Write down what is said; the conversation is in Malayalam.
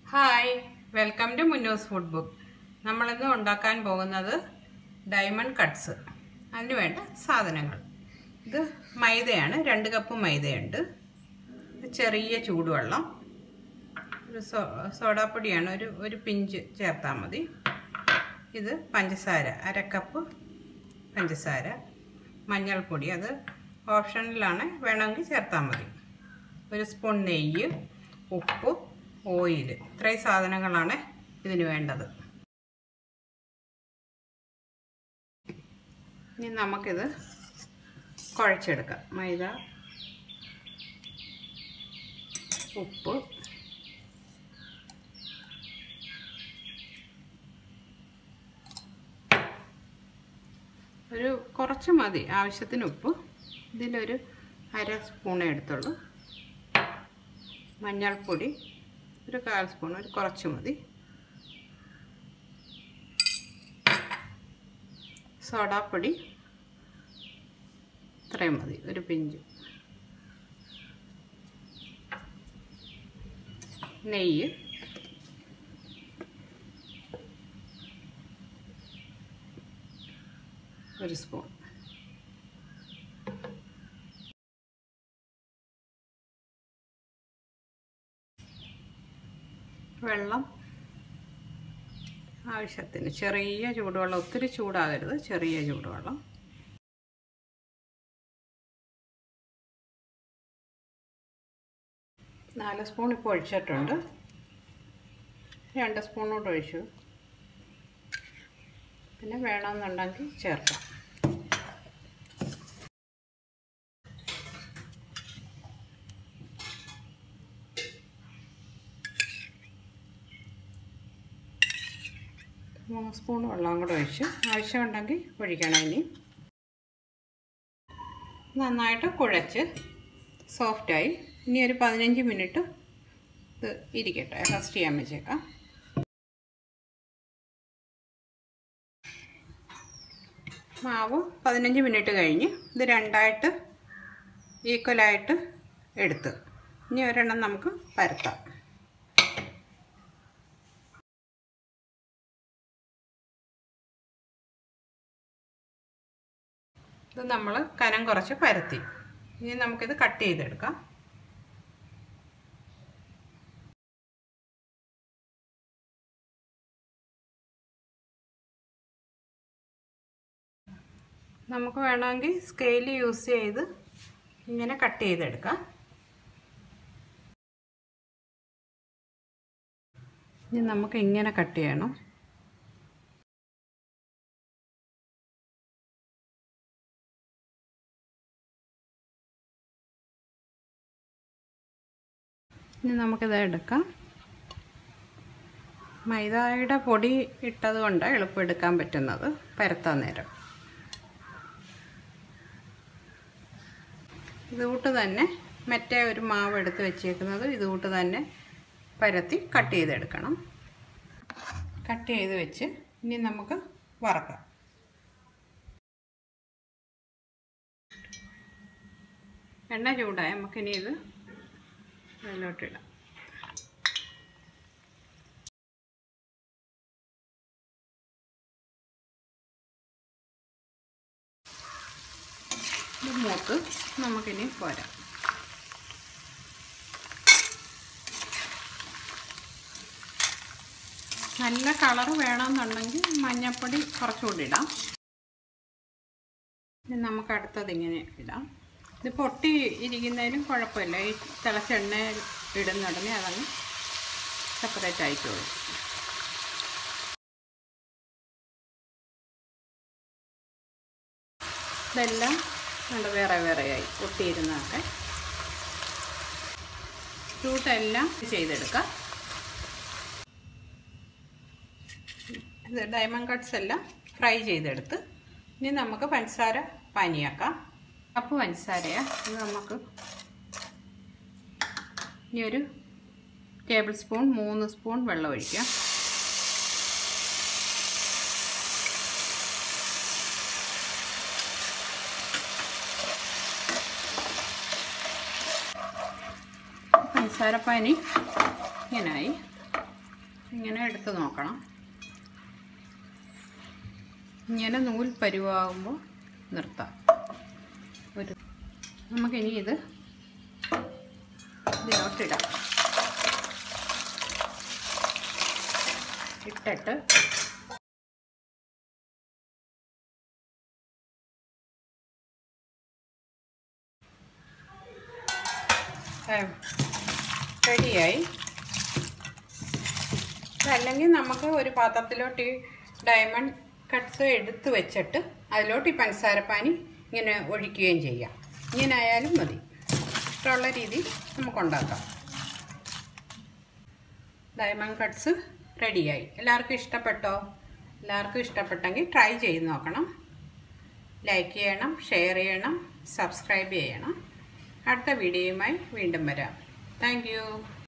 hi welcome to Munnos food book നമ്മളിന്ന് ഉണ്ടാക്കാൻ പോകുന്നത് ഡയമണ്ട് കട്ട്സ് അതിന് വേണ്ട സാധനങ്ങൾ ഇത് മൈദയാണ് രണ്ട് കപ്പ് മൈദയുണ്ട് ഇത് ചെറിയ ചൂടുവെള്ളം ഒരു സോ സോഡാപ്പൊടിയാണ് ഒരു ഒരു പിഞ്ച് ചേർത്താൽ മതി ഇത് പഞ്ചസാര അര കപ്പ് പഞ്ചസാര മഞ്ഞൾപ്പൊടി അത് ഓപ്ഷനിലാണ് വേണമെങ്കിൽ ചേർത്താൽ മതി ഒരു സ്പൂൺ നെയ്യ് ഉപ്പ് ഓയിൽ ഇത്രയും സാധനങ്ങളാണ് ഇതിന് വേണ്ടത് ഇനി നമുക്കിത് കുഴച്ചെടുക്കാം മൈദ ഉപ്പ് ഒരു കുറച്ച് മതി ആവശ്യത്തിന് ഉപ്പ് ഇതിലൊരു അര സ്പൂണേ എടുത്തുള്ളൂ മഞ്ഞൾപ്പൊടി ഒരു കാൽ സ്പൂൺ ഒരു കുറച്ച് മതി സോഡാപ്പൊടി ഇത്രയും മതി ഒരു പിഞ്ച് നെയ്യ് ഒരു സ്പൂൺ വെള്ളം ആവശ്യത്തിന് ചെറിയ ചൂടുവെള്ളം ഒത്തിരി ചൂടാകരുത് ചെറിയ ചൂടുവെള്ളം നാല് സ്പൂൺ ഇപ്പോൾ ഒഴിച്ചിട്ടുണ്ട് രണ്ട് സ്പൂണോട് ഒഴിച്ചു പിന്നെ വേണമെന്നുണ്ടെങ്കിൽ ചേർക്കാം മൂന്ന് സ്പൂൺ വെള്ളം കൂടെ ഒഴിച്ച് ആവശ്യമുണ്ടെങ്കിൽ ഒഴിക്കണം ഇനി നന്നായിട്ട് കുഴച്ച് സോഫ്റ്റായി ഇനി ഒരു പതിനഞ്ച് മിനിറ്റ് ഇത് ഇരിക്കട്ടെ റെസ്റ്റ് ചെയ്യാൻ വെച്ചേക്കാം മാവ് പതിനഞ്ച് മിനിറ്റ് കഴിഞ്ഞ് ഇത് രണ്ടായിട്ട് ഈക്വലായിട്ട് എടുത്ത് ഇനി ഒരെണ്ണം നമുക്ക് പരത്താം ഇത് നമ്മൾ കനം കുറച്ച് പരത്തി ഇനി നമുക്കിത് കട്ട് ചെയ്തെടുക്കാം നമുക്ക് വേണമെങ്കിൽ സ്കെയിൽ യൂസ് ചെയ്ത് ഇങ്ങനെ കട്ട് ചെയ്തെടുക്കാം ഇനി നമുക്ക് ഇങ്ങനെ കട്ട് ചെയ്യണം ഇനി നമുക്കിത് എടുക്കാം മൈദയുടെ പൊടി ഇട്ടത് കൊണ്ട് എളുപ്പം എടുക്കാൻ പറ്റുന്നത് പരത്താൻ നേരം ഇതുകൂട്ട് തന്നെ മറ്റേ ഒരു മാവ് എടുത്ത് വെച്ചേക്കുന്നത് ഇതുകൂട്ട് തന്നെ പരത്തി കട്ട് ചെയ്തെടുക്കണം കട്ട് ചെയ്ത് വെച്ച് ഇനി നമുക്ക് വറക്കാം എണ്ണ ചൂടായ നമുക്കിനി ഇത് അതിലോട്ടിടാം ഇത് മൂത്ത് നമുക്കിനി പോരാം നല്ല കളർ വേണമെന്നുണ്ടെങ്കിൽ മഞ്ഞൾപ്പൊടി കുറച്ചുകൂടി ഇടാം ഇനി നമുക്ക് അടുത്തത് ഇങ്ങനെ ഇടാം ഇത് പൊട്ടി ഇരിക്കുന്നതിനും കുഴപ്പമില്ല ഈ തിളച്ച എണ്ണ ഇടുന്ന ഉടനെ അതങ്ങ് സെപ്പറേറ്റ് ആയിക്കോളും ഇതെല്ലാം നല്ല വേറെ വേറെയായി പൊട്ടിയിരുന്നതൊക്കെ ഫ്രൂട്ടെല്ലാം ചെയ്തെടുക്കാം ഇത് ഡയമണ്ട് കട്ട്സ് എല്ലാം ഫ്രൈ ചെയ്തെടുത്ത് ഇനി നമുക്ക് പഞ്ചസാര പാനിയാക്കാം കപ്പ് പഞ്ചസാരയാണ് ഇത് നമുക്ക് ഇനി ഒരു ടേബിൾ സ്പൂൺ മൂന്ന് സ്പൂൺ വെള്ളം ഒഴിക്കാം പഞ്ചസാരപ്പാനി ഇങ്ങനായി ഇങ്ങനെ എടുത്ത് നോക്കണം ഇങ്ങനെ നൂൽ പരുവാകുമ്പോൾ നിർത്താം ഒരു നമുക്കിനി ഇത് ഇതിലോട്ടിടാം ഇട്ടിട്ട് റെഡിയായി അല്ലെങ്കിൽ നമുക്ക് ഒരു പാത്രത്തിലോട്ട് ഈ ഡയമണ്ട് കട്ട്സ് എടുത്ത് വെച്ചിട്ട് അതിലോട്ട് ഈ പഞ്ചസാരപ്പാനി ഇങ്ങനെ ഒഴിക്കുകയും ചെയ്യാം ഇങ്ങനെ ആയാലും മതി ഇഷ്ടമുള്ള രീതിയിൽ നമുക്കുണ്ടാക്കാം ഡയമണ്ട് കട്ട്സ് റെഡിയായി എല്ലാവർക്കും ഇഷ്ടപ്പെട്ടോ എല്ലാവർക്കും ഇഷ്ടപ്പെട്ടെങ്കിൽ ട്രൈ ചെയ്ത് നോക്കണം ലൈക്ക് ചെയ്യണം ഷെയർ ചെയ്യണം സബ്സ്ക്രൈബ് ചെയ്യണം അടുത്ത വീഡിയോയുമായി വീണ്ടും വരാം താങ്ക്